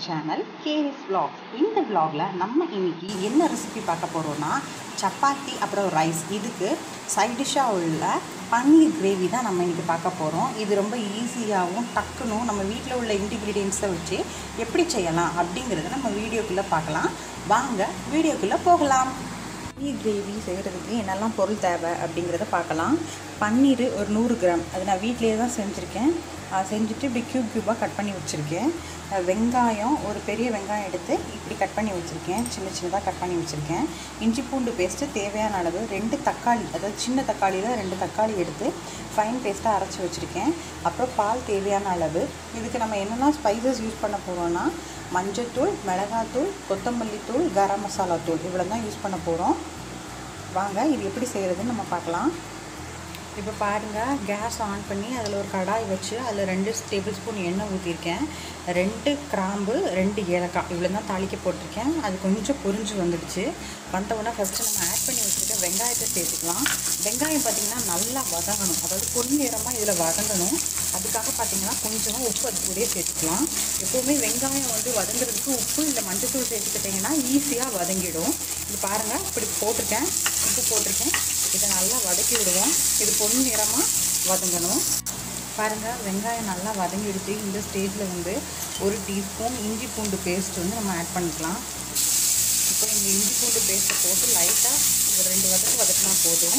channel KS vlogs இந்த vlogல நம்ம இன்னைக்கு என்ன ரெசிபி பார்க்க போகிறோம்னா சப்பாத்தி அப்புறம் ரைஸ் இதுக்கு சைட் டிஷ்ஷாக உள்ள பன்னீர் கிரேவி தான் நம்ம இன்னைக்கு பார்க்க போகிறோம் இது ரொம்ப ஈஸியாகவும் டக்குனும் நம்ம வீட்டில் உள்ள இன்க்ரீடியன்ஸை வச்சு எப்படி செய்யலாம் அப்படிங்கிறத நம்ம வீடியோக்குள்ளே பார்க்கலாம் வாங்க வீடியோக்குள்ளே போகலாம் பன்னீர் கிரேவி செய்கிறதுக்கு என்னெல்லாம் பொருள் தேவை அப்படிங்கிறத பார்க்கலாம் பன்னீர் ஒரு நூறு கிராம் அது நான் வீட்டிலேயே தான் செஞ்சுருக்கேன் அஹ் செஞ்சுட்டு இப்படி க்யூப் க்யூபாக கட் பண்ணி வச்சுருக்கேன் அஹ் வெங்காயம் ஒரு பெரிய வெங்காயம் எடுத்து இப்படி கட் பண்ணி வச்சுருக்கேன் சின்ன சின்னதாக கட் பண்ணி வச்சுருக்கேன் இஞ்சி பூண்டு பேஸ்ட்டு தேவையான அளவு ரெண்டு தக்காளி அதாவது சின்ன தக்காளியில் ரெண்டு தக்காளி எடுத்து ஃபைன் பேஸ்ட்டாக அரைச்சி வச்சுருக்கேன் அப்புறம் பால் தேவையான அளவு இதுக்கு நம்ம என்னெல்லாம் ஸ்பைசஸ் யூஸ் பண்ண போகிறோன்னா மஞ்சத்தூள் மிளகாத்தூள் கொத்தமல்லி தூள் கரம் மசாலா தூள் இவ்வளோ தான் யூஸ் பண்ண போகிறோம் வாங்க இது எப்படி செய்கிறதுன்னு நம்ம பார்க்கலாம் இப்போ பாருங்கள் கேஸ் ஆன் பண்ணி அதில் ஒரு கடாய் வச்சு அதில் ரெண்டு டேபிள் ஸ்பூன் எண்ணெய் ஊற்றிருக்கேன் ரெண்டு கிராம்பு ரெண்டு ஏலக்காய் இவ்வளோ தான் தாளிக்க போட்டிருக்கேன் அது கொஞ்சம் பொரிஞ்சு வந்துடுச்சு வந்த உடனே ஃபஸ்ட்டு நம்ம ஆட் பண்ணி வச்சுருக்க வெங்காயத்தை சேர்த்துக்கலாம் வெங்காயம் பார்த்திங்கன்னா நல்லா வதங்கணும் அதாவது பொன்னிறமாக இதில் வதங்கணும் அதுக்காக பார்த்திங்கன்னா கொஞ்சமாக உப்பு அது கூடயே சேர்த்துக்கலாம் எப்போவுமே வெங்காயம் வந்து வதங்குறதுக்கு உப்பு இல்லை மஞ்சத்தூள் சேர்த்துக்கிட்டிங்கன்னா ஈஸியாக வதங்கிடும் இது பாருங்கள் இப்படி போட்டிருக்கேன் உப்பு போட்டிருக்கேன் இதை நல்லா வதக்கி விடுவோம் இது பொன் நிறமாக வதங்கணும் பாருங்கள் வெங்காயம் நல்லா வதங்கிடுச்சு இந்த ஸ்டேஜில் வந்து ஒரு டீஸ்பூன் இஞ்சி பூண்டு பேஸ்ட் வந்து நம்ம ஆட் பண்ணிக்கலாம் இப்போ இந்த இஞ்சி பூண்டு பேஸ்ட்டை போட்டு லைட்டாக ஒரு ரெண்டு வதக்கு வதக்கினா போதும்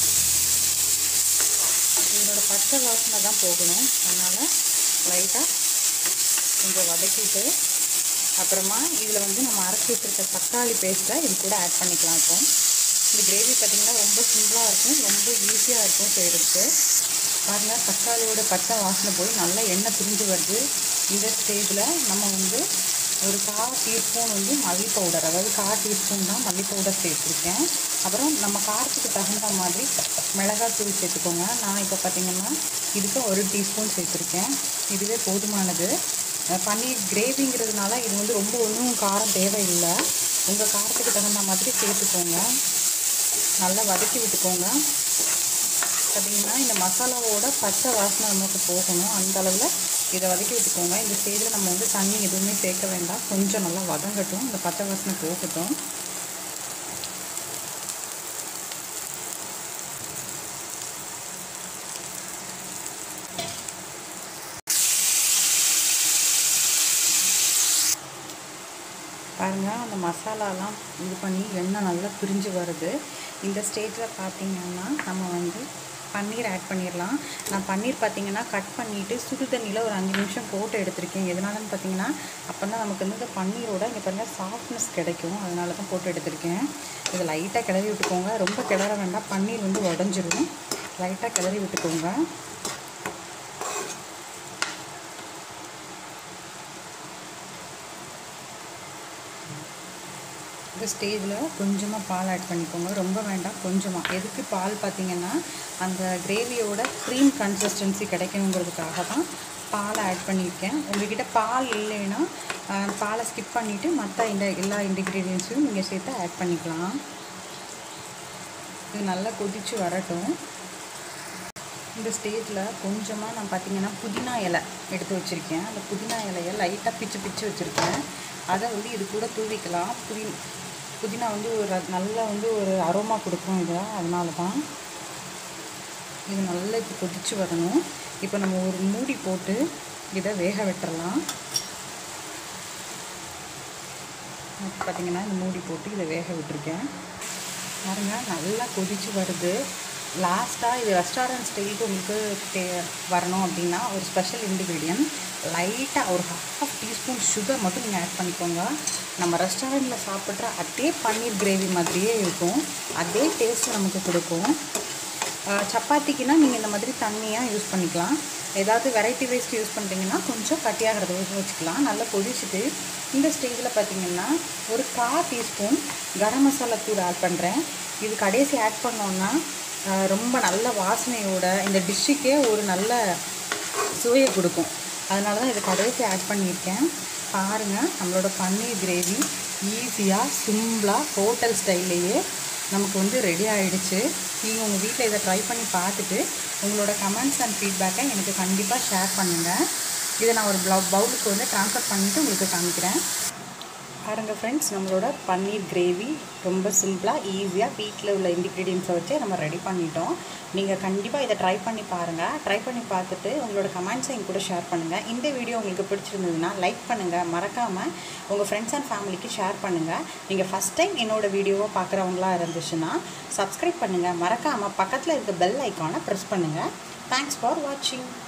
இதோட பச்சை வாசனை தான் போகணும் அதனால் லைட்டாக கொஞ்சம் வதக்கிட்டு அப்புறமா இதில் வந்து நம்ம அரைச்சி வச்சுருக்க தக்காளி பேஸ்ட்டை இது கூட ஆட் பண்ணிக்கலாம் இப்போ இந்த கிரேவி பார்த்திங்கன்னா ரொம்ப சிம்பிளாக இருக்கும் ரொம்ப ஈஸியாக இருக்கும் செய்கிறதுக்கு பாருங்கள் தக்காளியோட பச்சை வாசனை போய் நல்லா எண்ணெய் பிரிஞ்சு வருது இந்த ஸ்டேஜில் நம்ம வந்து ஒரு கா டீஸ்பூன் வந்து மல்லி பவுடர் அதாவது கா டீஸ்பூன் தான் மல்லி பவுடர் சேர்த்துருக்கேன் அப்புறம் நம்ம காரத்துக்கு தகுந்த மாதிரி மிளகாத்தூள் சேர்த்துக்கோங்க நான் இப்போ பார்த்திங்கன்னா இதுக்கு ஒரு டீஸ்பூன் சேர்த்துருக்கேன் இதுவே போதுமானது பன்னீர் கிரேவிங்கிறதுனால இது வந்து ரொம்ப ஒன்றும் காரம் தேவையில்லை உங்கள் காரத்துக்கு தகுந்த மாதிரி சேர்த்துக்கோங்க நல்லா வதக்கி விட்டுக்கோங்க பார்த்திங்கன்னா இந்த மசாலாவோட பச்சை வாசனை நமக்கு போகணும் அந்த அளவில் இதை வதக்கி விட்டுக்கோங்க இந்த ஸ்டேஜில் நம்ம வந்து தண்ணி எதுவுமே சேர்க்க வேண்டாம் கொஞ்சம் நல்லா வதங்கட்டும் இந்த பச்சை வாசனை போகட்டும் பாருங்கள் அந்த மசாலாலாம் இது பண்ணி எண்ணெய் நல்லா பிரிஞ்சு வருது இந்த ஸ்டேஜில் பார்த்திங்கன்னா நம்ம வந்து பன்னீர் ஆட் பண்ணிடலாம் நான் பன்னீர் பார்த்திங்கன்னா கட் பண்ணிவிட்டு சுடு தண்ணியில் ஒரு அஞ்சு நிமிஷம் போட்டு எடுத்திருக்கேன் எதனாலன்னு பார்த்தீங்கன்னா அப்போ தான் நமக்கு வந்து இந்த பன்னீரோட இங்கே பாருங்கள் சாஃப்ட்னஸ் கிடைக்கும் அதனால தான் போட்டு எடுத்திருக்கேன் இதை லைட்டாக கிளறி விட்டுக்கோங்க ரொம்ப கிளற வேண்டாம் பன்னீர் வந்து உடஞ்சிரும் லைட்டாக கிளறி விட்டுக்கோங்க இந்த ஸ்டேஜில் கொஞ்சமாக பால் ஆட் பண்ணிக்கோங்க ரொம்ப வேண்டாம் கொஞ்சமாக எதுக்கு பால் பார்த்திங்கன்னா அந்த கிரேவியோட க்ரீம் கன்சிஸ்டன்சி கிடைக்கணுங்கிறதுக்காக தான் பாலை ஆட் பண்ணியிருக்கேன் உங்கள்கிட்ட பால் இல்லைன்னா பாலை ஸ்கிப் பண்ணிவிட்டு மற்ற இந்த எல்லா இன்க்ரீடியன்ஸையும் நீங்கள் சேர்த்து ஆட் பண்ணிக்கலாம் இது நல்லா கொதித்து வரட்டும் இந்த ஸ்டேஜில் கொஞ்சமாக நான் பார்த்தீங்கன்னா புதினா இலை எடுத்து வச்சுருக்கேன் அந்த புதினா இலையை லைட்டாக பிச்சு பிச்சு வச்சுருக்கேன் அதை வந்து இது கூட தூவிக்கலாம் புதி புதினா வந்து ஒரு நல்லா வந்து ஒரு அரோமா கொடுக்கும் இதை அதனால தான் இது நல்லா இப்போ கொதிச்சு வரணும் இப்போ நம்ம ஒரு மூடி போட்டு இதை வேக விட்டுறலாம் பார்த்திங்கன்னா இந்த மூடி போட்டு இதை வேக விட்டுருக்கேன் பாருங்கள் நல்லா கொதிச்சு வருது லாஸ்ட்டாக இது ரெஸ்டாரண்ட் ஸ்டைலுக்கு உங்களுக்கு தே வரணும் அப்படின்னா ஒரு ஸ்பெஷல் இன்க்ரீடியன்ட் லைட்டாக ஒரு ஹாஃப் டீஸ்பூன் சுகர் மட்டும் நீங்கள் ஆட் பண்ணிக்கோங்க நம்ம ரெஸ்டாரண்ட்டில் சாப்பிட்ற அதே பன்னீர் கிரேவி மாதிரியே இருக்கும் அதே டேஸ்ட் நமக்கு கொடுக்கும் சப்பாத்திக்குனா நீங்கள் இந்த மாதிரி தண்ணியாக யூஸ் பண்ணிக்கலாம் ஏதாவது வெரைட்டி ரைஸ்க்கு யூஸ் பண்ணுறீங்கன்னா கொஞ்சம் கட்டியாகிறத வச்சுக்கலாம் நல்லா கொதிச்சுட்டு இந்த ஸ்டேஜில் பார்த்தீங்கன்னா ஒரு கா டீஸ்பூன் கரம் மசாலா தூள் ஆட் பண்ணுறேன் இது கடைசி ஆட் பண்ணோன்னா ரொம்ப நல்ல வாசனையோட இந்த டிஷ்ஷுக்கே ஒரு நல்ல சுவையை கொடுக்கும் அதனால தான் இதை கடைசி ஆட் பண்ணியிருக்கேன் பாருங்கள் நம்மளோட பன்னீர் கிரேவி ஈஸியாக சிம்பிளாக ஹோட்டல் ஸ்டைல்லையே நமக்கு வந்து ரெடி ஆகிடுச்சு நீங்கள் உங்கள் வீட்டில் இதை ட்ரை பண்ணி பார்த்துட்டு உங்களோட கமெண்ட்ஸ் அண்ட் ஃபீட்பேக்கை எனக்கு கண்டிப்பாக ஷேர் பண்ணுங்கள் இதை நான் ஒரு பவுலுக்கு வந்து ட்ரான்ஸ்ஃபர் பண்ணிவிட்டு உங்களுக்கு காமிக்கிறேன் பாருங்கள் ஃப்ரெண்ட்ஸ் நம்மளோட பன்னீர் கிரேவி ரொம்ப சிம்பிளாக ஈஸியாக வீட்டில் உள்ள இன்க்ரீடியன்ஸை வச்சு நம்ம ரெடி பண்ணிட்டோம் நீங்கள் கண்டிப்பாக இதை ட்ரை பண்ணி பாருங்கள் ட்ரை பண்ணி பார்த்துட்டு உங்களோட கமெண்ட்ஸை என் கூட ஷேர் பண்ணுங்கள் இந்த வீடியோ உங்களுக்கு பிடிச்சிருந்ததுன்னா லைக் பண்ணுங்கள் மறக்காமல் உங்கள் ஃப்ரெண்ட்ஸ் அண்ட் ஃபேமிலிக்கு ஷேர் பண்ணுங்கள் நீங்கள் ஃபஸ்ட் டைம் என்னோட வீடியோவை பார்க்குறவங்களா இருந்துச்சுன்னா சப்ஸ்கிரைப் பண்ணுங்கள் மறக்காமல் பக்கத்தில் இருக்க பெல் ஐக்கானை ப்ரெஸ் பண்ணுங்கள் தேங்க்ஸ் ஃபார் வாட்சிங்